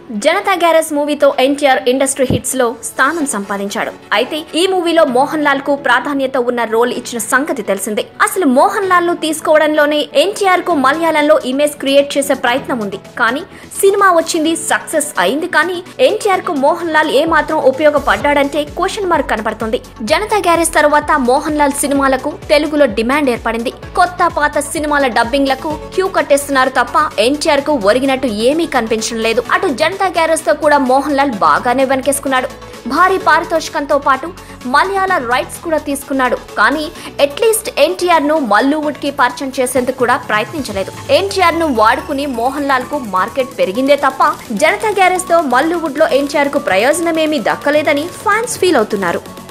Janata garage మూవీతో NTR industry hits లో స్థానం సంపాదించాడు అయితే ఈ మూవీలో మోహన్ లాల్ కు ప్రాధాన్యత ఉన్న రోల్ ఇచ్చిన సంగతి తెలిసిందే అసలు మోహన్ లాల్ ను తీసుకోవడంలోనే ఎన్టీఆర్ కు మలయాళంలో ఇమేజ్ క్రియేట్ చేసే ప్రయత్నం ఉంది కానీ సినిమా వచ్చింది సక్సెస్ అయింది కానీ ఎన్టీఆర్ కు మోహన్ లాల్ ఏ మాత్రం ఉపయోగపడ్డాడంటే క్వశ్చన్ మార్క్ కనపడుతుంది జనతా గ్యారేజ్ తర్వాత మోహన్ లాల్ సినిమాలకు తెలుగులో డిమాండ్ ఏర్పడింది కొత్త పాత సినిమాల డబ్బింగ్లకు క్యూ కట్టేస్తున్నారు తప్ప ఎన్టీఆర్ కు ఒరిగినట్టు ఏమీ కనిపించడం లేదు అటు జనతా గ్యారేజ్ తో కూడా మోహన్ లాల్ బాగానే వెనకేసుకున్నాడు భారీ పారితోషికంతో పాటు మలయాళ రైట్స్ కూడా తీసుకున్నాడు కానీ అట్లీస్ట్ ఎన్టీఆర్ ను మల్లూవుడ్ కి పరిచయం చేసేందుకు కూడా ప్రయత్నించలేదు ఎన్టీఆర్ ను వాడుకుని మోహన్ లాల్ కు మార్కెట్ పెరిగిందే తప్ప జనతా గ్యారేజ్ తో మల్లూవుడ్ లో ఎన్టీఆర్ కు ప్రయోజనమేమీ దక్కలేదని ఫ్యాన్స్ ఫీల్ అవుతున్నారు